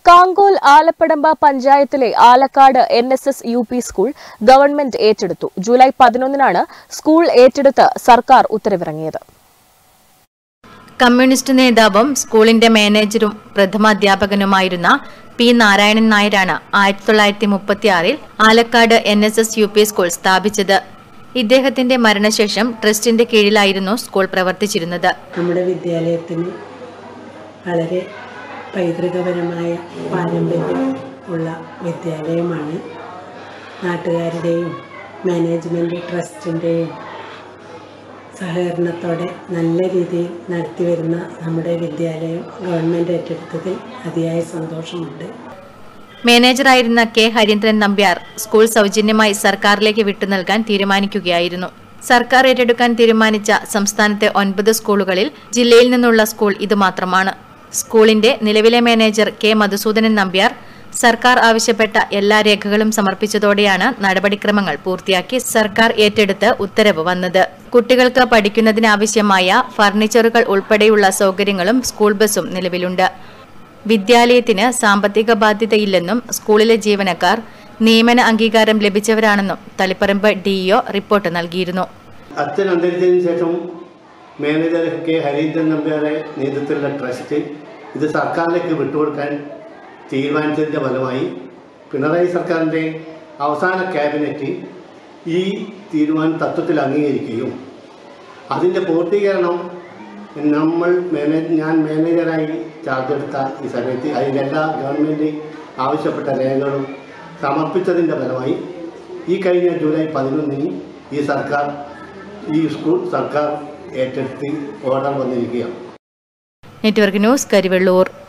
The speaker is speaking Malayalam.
കാങ്കോൽ ആലപ്പടമ്പ പഞ്ചായത്തിലെ Alakkad N S S U P school government ഏറ്റെടുത്തു ജൂലൈ പതിനൊന്നിനാണ് സ്കൂൾ ഏറ്റെടുത്ത് സർക്കാർ ഉത്തരവിറങ്ങിയത് കമ്മ്യൂണിസ്റ്റ് നേതാവും സ്കൂളിന്റെ മാനേജരും പ്രഥമാധ്യാപകനുമായിരുന്ന പി നാരായണൻ നായരാണ് ആയിരത്തി തൊള്ളായിരത്തി മുപ്പത്തിയാറിൽ Alakkad N S S U P school സ്ഥാപിച്ചത് ഇദ്ദേഹത്തിന്റെ മരണശേഷം ട്രസ്റ്റിന്റെ കീഴിലായിരുന്നു സ്കൂൾ പ്രവർത്തിച്ചിരുന്നത് നമ്മുടെ വിദ്യാലയത്തിന് വളരെ പൈതൃകപരമായ പാരമ്പര്യം ഉള്ള വിദ്യാലയമാണ് നാട്ടുകാരുടെയും മാനേജ്മെൻറ്റ് ട്രസ്റ്റിൻ്റെയും സഹകരണത്തോടെ നല്ല രീതിയിൽ നടത്തിവരുന്ന നമ്മുടെ വിദ്യാലയം ഗവൺമെൻറ് ഏറ്റെടുത്തതിൽ അതിയായ സന്തോഷമുണ്ട് മാനേജറായിരുന്ന കെ ഹരീന്ദ്രൻ നമ്പ്യാർ സ്കൂൾ സൗജന്യമായി സർക്കാരിലേക്ക് വിട്ടു നൽകാൻ തീരുമാനിക്കുകയായിരുന്നു സർക്കാർ ഏറ്റെടുക്കാൻ തീരുമാനിച്ച സംസ്ഥാനത്തെ ഒൻപത് സ്കൂളുകളിൽ ജില്ലയിൽ നിന്നുള്ള സ്കൂൾ ഇതുമാത്രമാണ് സ്കൂളിന്റെ നിലവിലെ മാനേജർ കെ മധുസൂദനൻ നമ്പ്യാർ സർക്കാർ ആവശ്യപ്പെട്ട എല്ലാ രേഖകളും സമർപ്പിച്ചതോടെയാണ് നടപടിക്രമങ്ങൾ പൂർത്തിയാക്കി സർക്കാർ ഏറ്റെടുത്ത് ഉത്തരവ് വന്നത് കുട്ടികൾക്ക് പഠിക്കുന്നതിനാവശ്യമായ ഫർണിച്ചറുകൾ ഉൾപ്പെടെയുള്ള സൗകര്യങ്ങളും സ്കൂൾ ബസും നിലവിലുണ്ട് വിദ്യാലയത്തിന് സാമ്പത്തിക ബാധ്യതയില്ലെന്നും സ്കൂളിലെ ജീവനക്കാർ നിയമന അംഗീകാരം ലഭിച്ചവരാണെന്നും തളിപ്പറമ്പ് ഡിഇഒ റിപ്പോർട്ട് നൽകിയിരുന്നു അച്ഛൻ അന്തരിച്ചതിന് ശേഷം മാനേജർ കെ ഹരീന്ദ്രൻ നമ്പ്യാരെ നേതൃത്വത്തിലുള്ള ട്രസ്റ്റ് ഇത് സർക്കാരിലേക്ക് വിട്ടുകൊടുക്കാൻ തീരുമാനിച്ചതിൻ്റെ ഫലമായി പിണറായി സർക്കാരിൻ്റെ അവസാന ക്യാബിനറ്റ് ഈ തീരുമാനം തത്വത്തിൽ അംഗീകരിക്കുകയും അതിൻ്റെ പൂർത്തീകരണം നമ്മൾ മാനേജ് ഞാൻ മാനേജറായി ചാർജ് എടുത്ത ഈ സമയത്ത് അതിൻ്റെ എല്ലാ ഗവൺമെൻറ് ആവശ്യപ്പെട്ട രേഖകളും സമർപ്പിച്ചതിൻ്റെ ഫലമായി ഈ കഴിഞ്ഞ ജൂലൈ പതിനൊന്നിന് ഈ സർക്കാർ ഈ സ്കൂൾ സർക്കാർ ഏറ്റെടുത്ത് ഓർഡർ വന്നിരിക്കുകയാണ് നെറ്റ്വർക്ക് ന്യൂസ് കരിവെള്ളൂർ